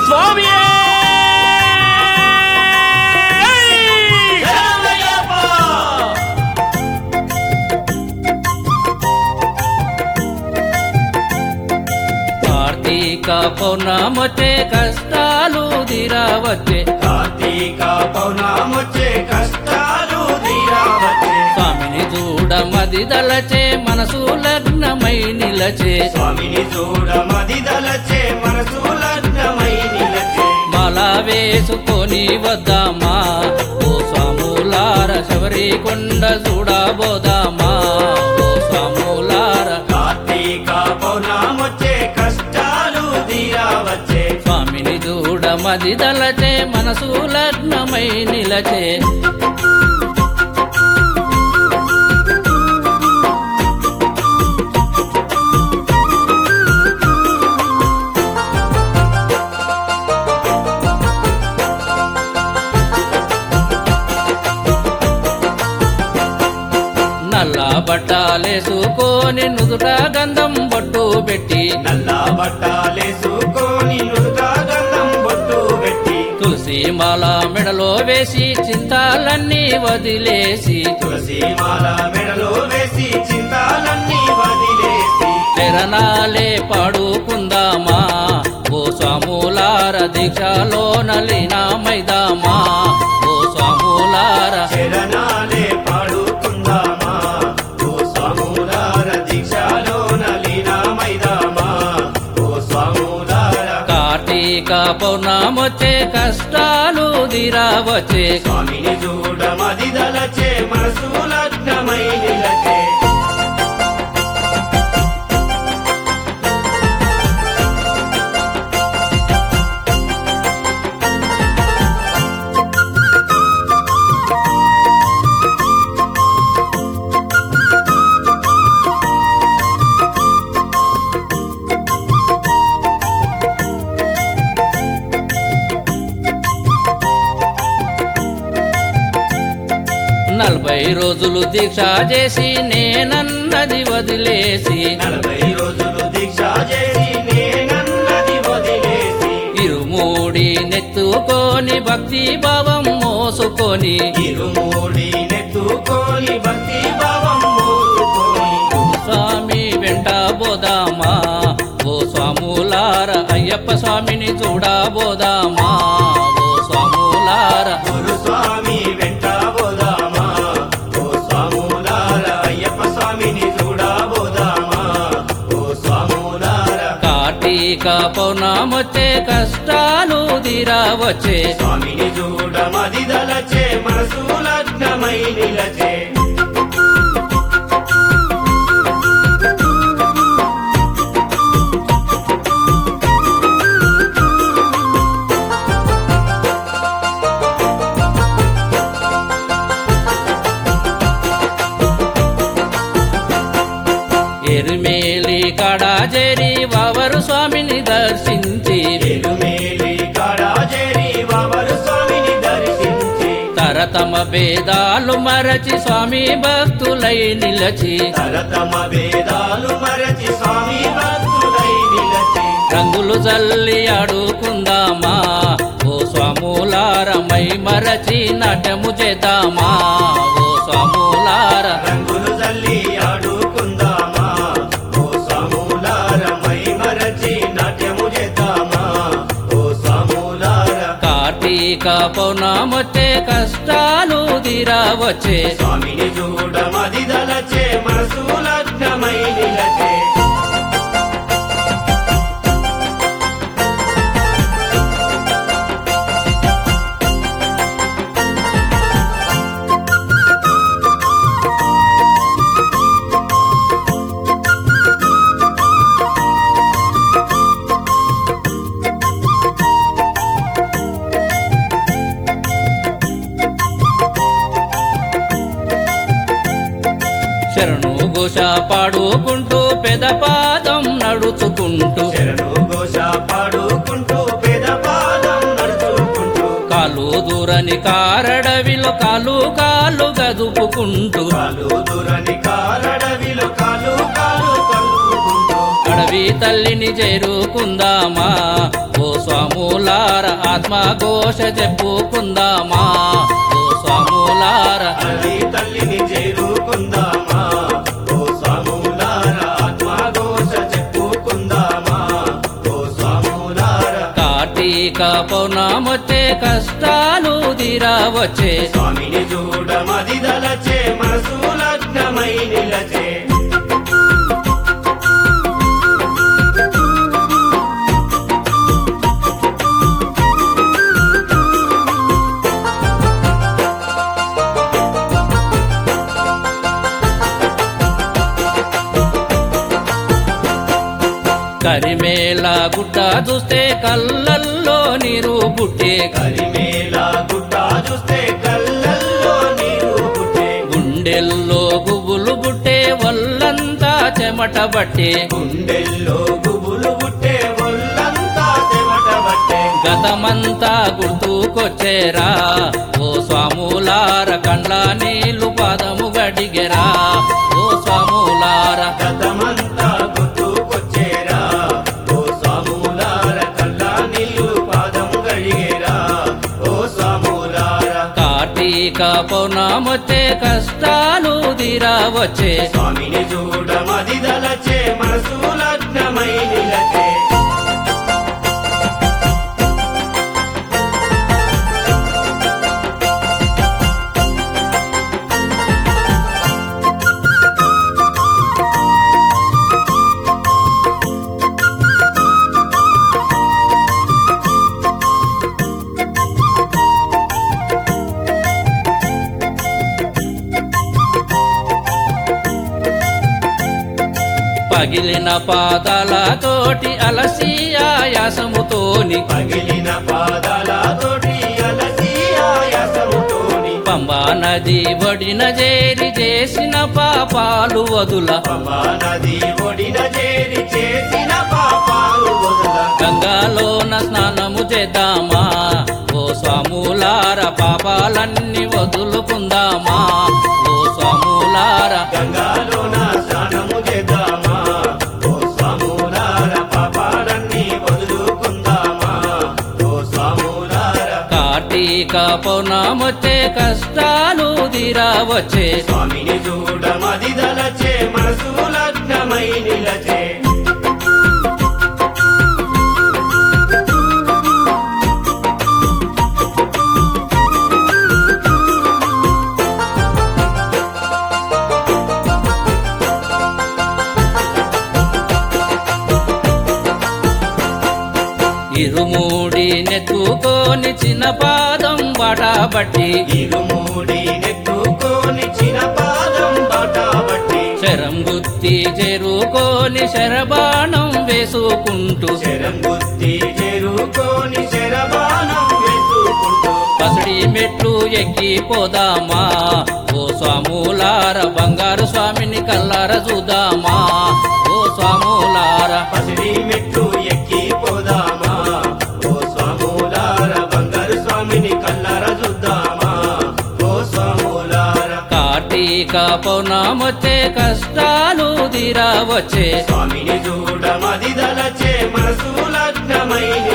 స్వామి కార్తీక పౌర్ణమొచ్చే కష్టాలు దిరావచ్చే కార్తీక పౌర్ణమొచ్చే కష్టాలు తీరావచ్చే స్వామిని చూడమది దలచే మనసు లగ్నమై నిలచే స్వామిని చూడ మదిదలచే మనసు లగ్నమై నిలచే మాల వేసుకొని వద్దామా ఓ స్వాములార శబరి కొండ చూడబోదామా ఓ స్వాములార కార్తీక పౌర్ణమొచ్చే కష్టాలు తీరావచ్చే స్వామిని చూడమది దలచే మనసు లగ్నమై నిలచే నల్ల బట్టాలేసుకొని నుదుట గంధం బొట్టు పెట్టి నల్ల బట్టాలేసుకొని నుదుట గంధం బొట్టు పెట్టి తులసి మాల మెడలో వేసి చింతాలన్నీ వదిలేసి తులసి మాల మెడలో వేసి చింతాలన్నీ వదిలేసి శరణాలే పాడుకుందామా ఓ స్వాములార దీక్షలో నలిన మైదామా ఓ స్వాములార శరణాలే పాడుకుందామా ఓ స్వాములార దీక్షలో నలీనమైదామా ఓ స్వాములార కార్తీక పౌర్ణమొచ్చే కష్టాలు దిరావచ్చే స్వామిని చూడ మదిదలచే మనసు లగ్నమై నిలచే నలభై రోజులు దీక్ష చేసి నేనన్నది వదిలేసి నలభై రోజులు దీక్ష చేసి నేనన్నది వదిలేసి ఇరుమూడి నెత్తుకొని భక్తి భావం మోసుకొని ఇరుమూడి నెత్తుకొని భక్తి భావం మోసుకొని స్వామి వెంట బోదామా ఓ స్వాములార అయ్యప్ప స్వామిని చూడబోదామా ఓ స్వాములార గురుస్వామి వెంట పోదామా ఓ స్వాములార అయ్యప్ప స్వామిని చూడబోదామా ఓ స్వాములార కార్తీక పౌర్ణమొచ్చే కష్టాలు దిరావచ్చే స్వామిని చూడ మదిదలచే మనసు లగ్నమై నిలచే ఎరుమేలి కడా చేరి వావరు స్వామిని దర్శించి ఎరుమేలి కాడాజేరి బాబరు స్వామిని దర్శించి తరతమ భేదాలు మరచి స్వామి భక్తులై నిలచి తరతమ వేదాలు మరచి స్వామి భక్తులై నిలచి రంగులు జల్లి ఆడుకుందామా ఓ స్వాములారమై మరచి నాట్యము చేద్దామా ఓ స్వాములార రంగులు జల్లి ఆడుకుందామా ఓ స్వాములారమై మరచి నాట్యము చేద్దామా ఓ స్వాములార కార్తీక పౌర్ణమొచ్చే కష్టాలు దిరావచ్చే స్వామిని చూడ మదిదలచే మనసు లగ్నమై నిలచే శరణు ఘోష పాడుకుంటూ పెదపాదం నడుచుకుంటూ శరణు ఘోష పాడుకుంటూ పేద పాదం నడుచుకుంటూ కాలు దూరని కారడవిలో కాలు కాలు గదుపుకుంటూ కాలు దూరని కాలడవిలో కాలు కాలు కలుపుకుంటూ అడవి తల్లిని చేరుకుందామా ఓ స్వాములార ఆత్మఘోష చెప్పుకుందామా ఓ స్వాములార తల్లి తల్లిని చేరుకుందామా ఓ స్వాములార ఆత్మఘోష చెప్పుకుందామా ఓ స్వాములార కార్తీక పౌర్ణమొచ్చే కష్టాలు తీరా వచ్చే స్వామిని చూడమది దలచే మనసు లగ్నమై నిలచే కరిమేళ గుట్ట చూస్తే కళ్ళల్లో నీరు పుట్టే కరిమేల గుట్ట చూస్తే కళ్ళల్లో నీరు పుట్టే గుండెల్లో గుబులు పుట్టే వల్లంతా చెమట బట్టే గుండెల్లో గుబులు పుట్టే ఒళ్ళంతా చెమట పట్టే గతమంతా గుర్తుకొచ్చేరా ఓ స్వాములార కండ్ల నీళ్లు పాదము గడిగెరా ఓ స్వాములార గతమంతా గుర్తుకొచ్చేరా ఓ స్వాములార కల్లా నీళ్ళు పాదం గడిగేరా ఓ స్వాములార కార్తీక పౌర్ణమొచ్చే కష్టాలు తీరా వచ్చే స్వామిని చూడమది దలచే మనసు లగ్నమై నిలచే పగిలిన పాదాలతోటి అలసి ఆయాసముతోని పగిలిన పాదాలతోటి అలసి ఆయాసముతోని పంబా నది ఒడిన చేరి చేసిన పాపాలు వదుల పంబా నది ఒడిన చేరి చేసిన పాపాలు వదల గంగాలోన స్నానము చేద్దామా ఓ స్వాములార పాపాలన్నీ వదులుకుందామా ఓ స్వాములార గంగాలోన స్నానము చేద్దామా ఓ స్వాములార పాపాలన్నీ వదులుకుందామా ఓ స్వాములార కార్తీక పౌర్ణమొచ్చే కష్టాలు తీరా వచ్చే స్వామిని చూడమది దలచే మనసు లగ్నమై నిలచే ఇరుమూడి నెత్తుకోని చిన్న పాదం బట్టి ఇరుమూడి నెత్తుకోని చిన్న పాదం బటాబట్టి శరం గుత్తి చేరుకోని శరబాణం వేసుకుంటూ శరం గుత్తి చేరుకోని శరబాణం వేసుకుంటూ పసడి మెట్లు ఎక్కిపోదామా ఓ స్వాములార బంగారు స్వామిని కల్లార చూద్దామా ఓ స్వాములార పసిడి మెట్లు ఎక్కి పోదామా ఓ స్వాములార బంగారు స్వామిని కల్లర చూద్దామా ఓ స్వాములార కార్తీక పౌర్ణమొచ్చే కష్టాలు తీరా వచ్చే స్వామిని చూడమది దలచే మనసు లగ్నమై